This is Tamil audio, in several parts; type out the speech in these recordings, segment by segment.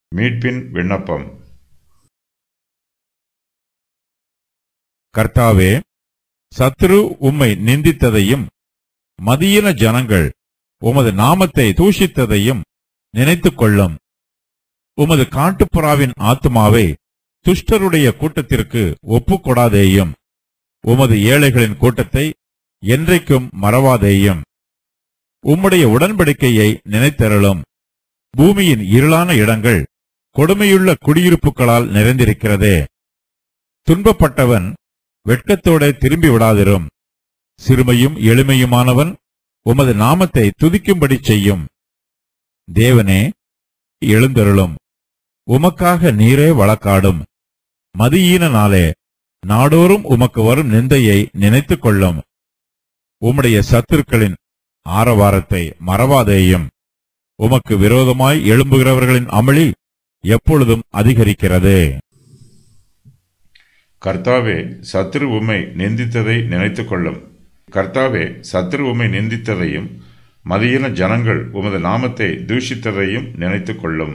மீட்பின் விண்ணப்பம் கர்த்தாவே சத்ரு உம்மை நிந்தித்ததையும் மதியின ஜனங்கள் உமது நாமத்தை தூஷித்ததையும் நினைத்துக் கொள்ளும் உமது காட்டுப்புறாவின் ஆத்துமாவை துஷ்டருடைய கூட்டத்திற்கு ஒப்புக்கொடாதேயும் உமது ஏழைகளின் கூட்டத்தை என்றைக்கும் மறவாதேயும் உம்முடைய உடன்படிக்கையை நினைத்தருளும் பூமியின் இருளான இடங்கள் கொடுமையுள்ள குடியிருப்புகளால் நிறைந்திருக்கிறதே துன்பப்பட்டவன் வெட்கத்தோட திரும்பி விடாதிரும் சிறுமையும் எளிமையுமானவன் உமது நாமத்தை துதிக்கும்படி செய்யும் தேவனே எழுந்தருளும் உமக்காக நீரே வழக்காடும் மதியீன நாளே நாடோறும் உமக்கு வரும் நிந்தையை நினைத்துக் கொள்ளும் உம்முடைய சத்துருக்களின் ஆரவாரத்தை மறவாதேயும் உமக்கு விரோதமாய் எழும்புகிறவர்களின் அமளி எப்பொழுதும் அதிகரிக்கிறது கர்த்தாவே சத்ரு உம்மை நிந்தித்ததை நினைத்துக் கொள்ளும் கர்த்தாவே சத்ரு உம்மை நிந்தித்ததையும் மதியின ஜனங்கள் உமது நாமத்தை தூஷித்ததையும் நினைத்துக் கொள்ளும்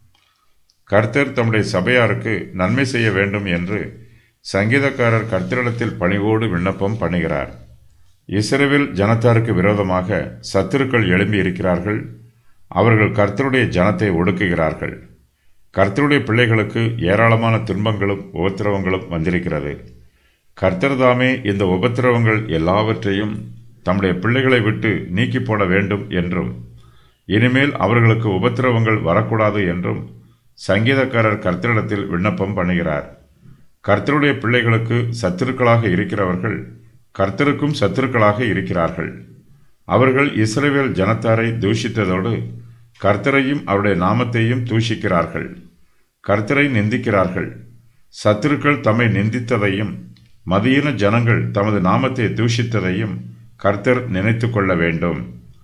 கர்த்தர் தம்முடைய சபையாருக்கு நன்மை செய்ய வேண்டும் என்று சங்கீதக்காரர் கர்த்தரிடத்தில் பணிவோடு விண்ணப்பம் பண்ணுகிறார் இஸ்ரவேல் ஜனத்தாருக்கு விரோதமாக சத்துருக்கள் எழும்பி இருக்கிறார்கள் அவர்கள் கர்த்தருடைய ஜனத்தை ஒடுக்குகிறார்கள் கர்த்தருடைய பிள்ளைகளுக்கு ஏராளமான துன்பங்களும் உபத்திரவங்களும் வந்திருக்கிறது கர்த்தர் தாமே இந்த உபத்திரவங்கள் எல்லாவற்றையும் தம்முடைய பிள்ளைகளை விட்டு நீக்கி போட வேண்டும் என்றும் இனிமேல் அவர்களுக்கு உபத்திரவங்கள் வரக்கூடாது என்றும் சங்கீதக்காரர் கர்த்தரிடத்தில் விண்ணப்பம் பண்ணுகிறார் கர்த்தருடைய பிள்ளைகளுக்கு சத்துருக்களாக இருக்கிறவர்கள் கர்த்தருக்கும் சத்துருக்களாக இருக்கிறார்கள் அவர்கள் இஸ்ரவேல் ஜனத்தாரை தூஷித்ததோடு கர்த்தரையும் அவருடைய நாமத்தையும் தூஷிக்கிறார்கள் கர்த்தரை நிந்திக்கிறார்கள் சத்துருக்கள் தம்மை நிந்தித்ததையும் மதியின ஜனங்கள் தமது நாமத்தை தூஷித்ததையும் கர்த்தர் நினைத்து கொள்ள வேண்டும்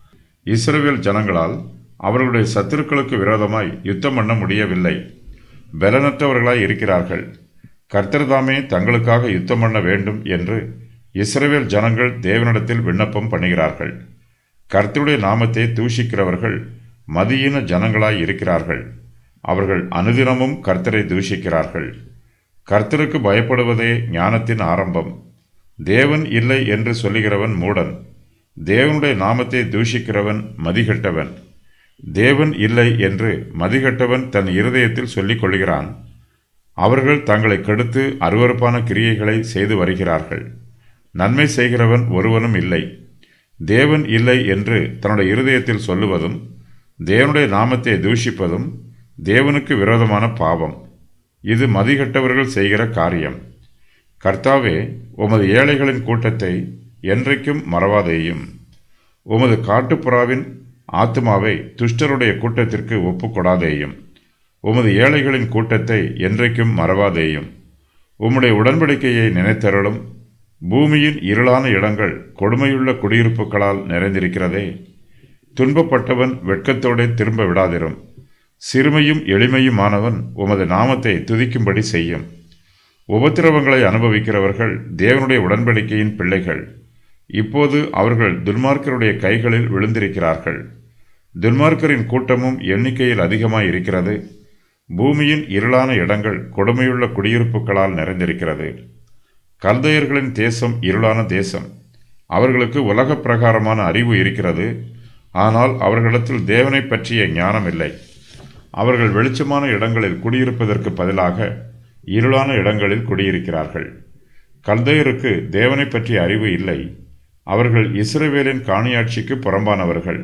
இஸ்ரவேல் ஜனங்களால் அவர்களுடைய சத்துருக்களுக்கு விரோதமாய் யுத்தம் பண்ண முடியவில்லை பலனற்றவர்களாய் இருக்கிறார்கள் கர்த்தர் தாமே தங்களுக்காக யுத்தம் பண்ண வேண்டும் என்று இஸ்ரவேல் ஜனங்கள் தேவனிடத்தில் விண்ணப்பம் பண்ணுகிறார்கள் கர்த்தருடைய நாமத்தை தூஷிக்கிறவர்கள் மதியின ஜனங்களாய் இருக்கிறார்கள் அவர்கள் அனுதினமும் கர்த்தரை தூஷிக்கிறார்கள் கர்த்தருக்கு பயப்படுவதே ஞானத்தின் ஆரம்பம் தேவன் இல்லை என்று சொல்லுகிறவன் மூடன் தேவனுடைய நாமத்தை தூஷிக்கிறவன் மதிகெட்டவன் தேவன் இல்லை என்று மதிகெட்டவன் தன் இருதயத்தில் சொல்லிக் கொள்கிறான் அவர்கள் தங்களை கெடுத்து அருவறுப்பான கிரியைகளை செய்து வருகிறார்கள் நன்மை செய்கிறவன் ஒருவனும் இல்லை தேவன் இல்லை என்று தன்னுடைய இருதயத்தில் சொல்லுவதும் தேவனுடைய நாமத்தை தூஷிப்பதும் தேவனுக்கு விரோதமான பாவம் இது மதிகட்டவர்கள் செய்கிற காரியம் கர்த்தாவே உமது ஏழைகளின் கூட்டத்தை என்றைக்கும் மறவாதேயும் உமது காட்டுப்புறாவின் ஆத்மாவை துஷ்டருடைய கூட்டத்திற்கு ஒப்புக்கொடாதேயும் உமது ஏழைகளின் கூட்டத்தை என்றைக்கும் மறவாதேயும் உம்முடைய உடன்படிக்கையை நினைத்தருளும் பூமியின் இருளான இடங்கள் கொடுமையுள்ள குடியிருப்புகளால் நிறைந்திருக்கிறதே துன்பப்பட்டவன் வெட்கத்தோடே திரும்ப விடாதிரும் சிறுமையும் எளிமையுமானவன் உமது நாமத்தை துதிக்கும்படி செய்யும் உபத்திரவங்களை அனுபவிக்கிறவர்கள் தேவனுடைய உடன்படிக்கையின் பிள்ளைகள் இப்போது அவர்கள் துன்மார்க்கருடைய கைகளில் விழுந்திருக்கிறார்கள் துன்மார்க்கரின் கூட்டமும் எண்ணிக்கையில் அதிகமாய் இருக்கிறது பூமியின் இருளான இடங்கள் கொடுமையுள்ள குடியிருப்புகளால் நிறைந்திருக்கிறது கல்தையர்களின் தேசம் இருளான தேசம் அவர்களுக்கு உலக பிரகாரமான அறிவு இருக்கிறது ஆனால் அவர்களிடத்தில் தேவனை பற்றிய ஞானம் இல்லை அவர்கள் வெளிச்சமான இடங்களில் குடியிருப்பதற்கு பதிலாக இருளான இடங்களில் குடியிருக்கிறார்கள் கல்தையருக்கு தேவனை பற்றிய அறிவு இல்லை அவர்கள் இஸ்ரவேலின் காணியாட்சிக்கு புறம்பானவர்கள்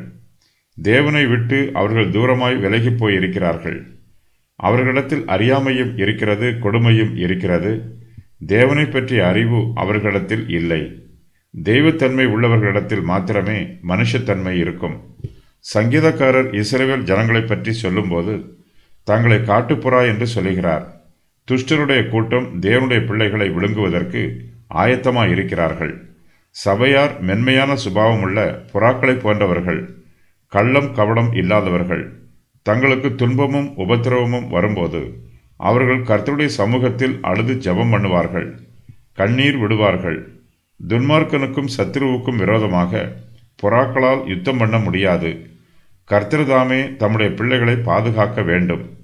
தேவனை விட்டு அவர்கள் தூரமாய் விலகிப் போயிருக்கிறார்கள் அவர்களிடத்தில் அறியாமையும் இருக்கிறது கொடுமையும் இருக்கிறது தேவனை பற்றிய அறிவு அவர்களிடத்தில் இல்லை தெய்வத்தன்மை உள்ளவர்களிடத்தில் மாத்திரமே மனுஷத்தன்மை இருக்கும் சங்கீதக்காரர் இஸ்ரவேல் ஜனங்களைப் பற்றி சொல்லும்போது தங்களை காட்டுப்புறா என்று சொல்லுகிறார் துஷ்டருடைய கூட்டம் தேவனுடைய பிள்ளைகளை விழுங்குவதற்கு ஆயத்தமாய் இருக்கிறார்கள் சபையார் மென்மையான சுபாவமுள்ள புறாக்களைப் போன்றவர்கள் கள்ளம் கவடம் இல்லாதவர்கள் தங்களுக்கு துன்பமும் உபத்திரவமும் வரும்போது அவர்கள் கர்த்தருடைய சமூகத்தில் அழுது ஜெபம் பண்ணுவார்கள் கண்ணீர் விடுவார்கள் துன்மார்க்கனுக்கும் சத்துருவுக்கும் விரோதமாக புறாக்களால் யுத்தம் பண்ண முடியாது கர்த்தர்தாமே தம்முடைய பிள்ளைகளை பாதுகாக்க வேண்டும்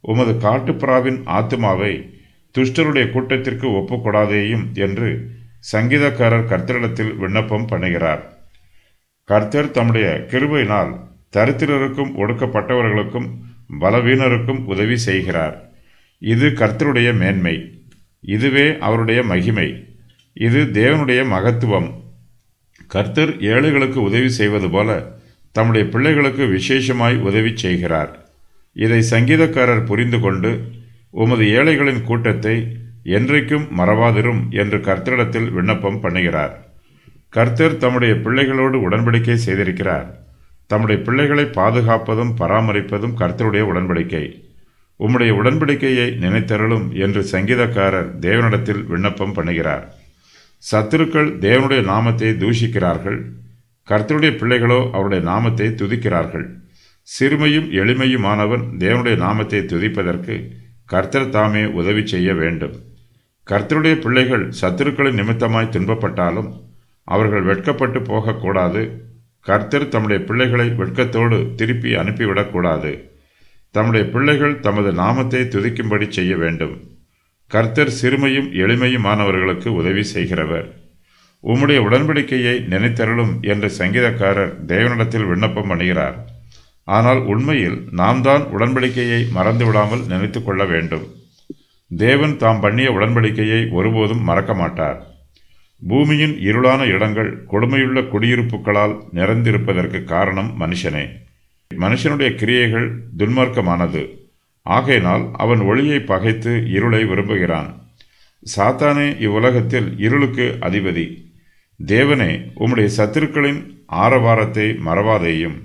உமது காட்டுப்புறாவின் ஆத்துமாவை துஷ்டருடைய கூட்டத்திற்கு ஒப்புக்கொடாதேயும் என்று சங்கீதக்காரர் கர்த்தரிடத்தில் விண்ணப்பம் பண்ணுகிறார் கர்த்தர் தம்முடைய கிருபையினால் தரித்திரருக்கும் ஒடுக்கப்பட்டவர்களுக்கும் பலவீனருக்கும் உதவி செய்கிறார் இது கர்த்தருடைய மேன்மை இதுவே அவருடைய மகிமை இது தேவனுடைய மகத்துவம் கர்த்தர் ஏழைகளுக்கு உதவி செய்வது போல தம்முடைய பிள்ளைகளுக்கு விசேஷமாய் உதவி செய்கிறார் இதை சங்கீதக்காரர் புரிந்து கொண்டு உமது ஏழைகளின் கூட்டத்தை என்றைக்கும் மறவாதிரும் என்று கர்த்தரிடத்தில் விண்ணப்பம் பண்ணுகிறார் கர்த்தர் தம்முடைய பிள்ளைகளோடு உடன்படிக்கை செய்திருக்கிறார் தம்முடைய பிள்ளைகளை பாதுகாப்பதும் பராமரிப்பதும் கர்த்தருடைய உடன்படிக்கை உம்முடைய உடன்படிக்கையை நினைத்தருளும் என்று சங்கீதக்காரர் தேவனிடத்தில் விண்ணப்பம் பண்ணுகிறார் சத்துருக்கள் தேவனுடைய நாமத்தை தூஷிக்கிறார்கள் கர்த்தருடைய பிள்ளைகளோ அவருடைய நாமத்தை துதிக்கிறார்கள் சிறுமையும் எளிமையுமானவன் தேவனுடைய நாமத்தை துதிப்பதற்கு கர்த்தர் தாமே உதவி செய்ய வேண்டும் கர்த்தருடைய பிள்ளைகள் சத்துருக்களின் நிமித்தமாய் துன்பப்பட்டாலும் அவர்கள் வெட்கப்பட்டு போகக்கூடாது கர்த்தர் தம்முடைய பிள்ளைகளை வெட்கத்தோடு திருப்பி அனுப்பிவிடக்கூடாது தம்முடைய பிள்ளைகள் தமது நாமத்தை துதிக்கும்படி செய்ய வேண்டும் கர்த்தர் சிறுமையும் எளிமையுமானவர்களுக்கு உதவி செய்கிறவர் உம்முடைய உடன்படிக்கையை நினைத்தருளும் என்று சங்கீதக்காரர் தேவனிடத்தில் விண்ணப்பம் பண்ணுகிறார் ஆனால் உண்மையில் நாம் தான் உடன்படிக்கையை மறந்துவிடாமல் நினைத்து கொள்ள வேண்டும் தேவன் தாம் பண்ணிய உடன்படிக்கையை ஒருபோதும் மறக்க மாட்டார் பூமியின் இருளான இடங்கள் கொடுமையுள்ள குடியிருப்புகளால் நிறைந்திருப்பதற்கு காரணம் மனுஷனே மனுஷனுடைய கிரியைகள் துன்மார்க்கமானது ஆகையினால் அவன் ஒளியை பகைத்து இருளை விரும்புகிறான் சாத்தானே இவ்வுலகத்தில் இருளுக்கு அதிபதி தேவனே உம்முடைய சத்துருக்களின் ஆரவாரத்தை மறவாதேயும்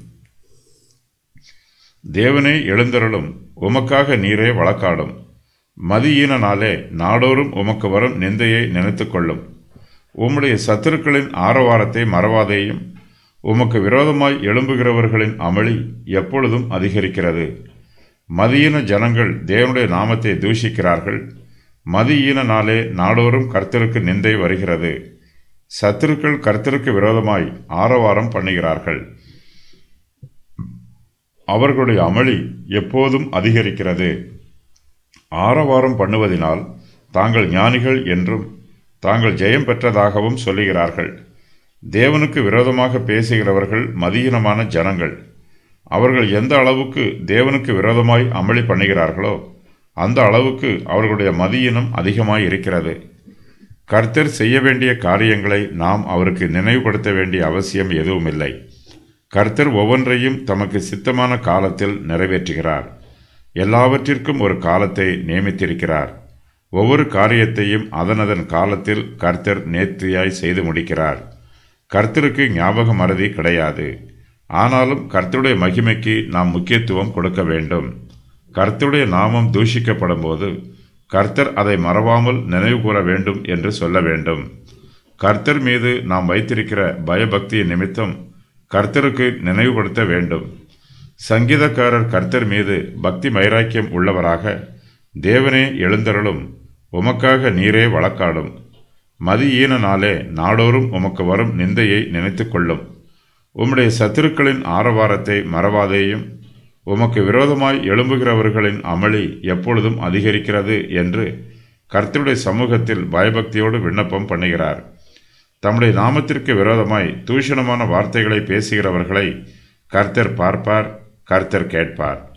தேவனே எழுந்தருளும் உமக்காக நீரே வழக்காடும் மதியீனனாலே நாடோறும் உமக்கு வரும் நிந்தையை நினைத்துக் கொள்ளும் உம்முடைய சத்துருக்களின் ஆரவாரத்தை மறவாதேயும் உமக்கு விரோதமாய் எழும்புகிறவர்களின் அமளி எப்பொழுதும் அதிகரிக்கிறது மதியீன ஜனங்கள் தேவனுடைய நாமத்தை தூஷிக்கிறார்கள் மதியீனனாலே நாடோறும் கர்த்தருக்கு நிந்தை வருகிறது சத்துருக்கள் கர்த்தருக்கு விரோதமாய் ஆரவாரம் பண்ணுகிறார்கள் அவர்களுடைய அமளி எப்போதும் அதிகரிக்கிறது ஆரவாரம் பண்ணுவதினால் தாங்கள் ஞானிகள் என்றும் தாங்கள் ஜெயம் பெற்றதாகவும் சொல்லுகிறார்கள் தேவனுக்கு விரோதமாக பேசுகிறவர்கள் மதியீனமான ஜனங்கள் அவர்கள் எந்த அளவுக்கு தேவனுக்கு விரோதமாய் அமளி பண்ணுகிறார்களோ அந்த அளவுக்கு அவர்களுடைய மதியினம் அதிகமாய் இருக்கிறது கர்த்தர் செய்ய வேண்டிய காரியங்களை நாம் அவருக்கு நினைவுபடுத்த வேண்டிய அவசியம் எதுவுமில்லை கர்த்தர் ஒவ்வொன்றையும் தமக்கு சித்தமான காலத்தில் நிறைவேற்றுகிறார் எல்லாவற்றிற்கும் ஒரு காலத்தை நியமித்திருக்கிறார் ஒவ்வொரு காரியத்தையும் அதனதன் காலத்தில் கர்த்தர் நேர்த்தியாய் செய்து முடிக்கிறார் கர்த்தருக்கு ஞாபக மறதி கிடையாது ஆனாலும் கர்த்தருடைய மகிமைக்கு நாம் முக்கியத்துவம் கொடுக்க வேண்டும் கர்த்தருடைய நாமம் தூஷிக்கப்படும் போது கர்த்தர் அதை மறவாமல் நினைவு கூற வேண்டும் என்று சொல்ல வேண்டும் கர்த்தர் மீது நாம் வைத்திருக்கிற பயபக்தியின் நிமித்தம் கர்த்தருக்கு நினைவுபடுத்த வேண்டும் சங்கீதக்காரர் கர்த்தர் மீது பக்தி வைராக்கியம் உள்ளவராக தேவனே எழுந்தருளும் உமக்காக நீரே வழக்காடும் மதியீனனாலே நாடோறும் உமக்கு வரும் நிந்தையை நினைத்துக் கொள்ளும் உம்முடைய சத்துருக்களின் ஆரவாரத்தை மறவாதேயும் உமக்கு விரோதமாய் எழும்புகிறவர்களின் அமளி எப்பொழுதும் அதிகரிக்கிறது என்று கர்த்தருடைய சமூகத்தில் பயபக்தியோடு விண்ணப்பம் பண்ணுகிறார் தம்முடைய நாமத்திற்கு விரோதமாய் தூஷணமான வார்த்தைகளை பேசுகிறவர்களை கர்த்தர் பார்ப்பார் கர்த்தர் கேட்பார்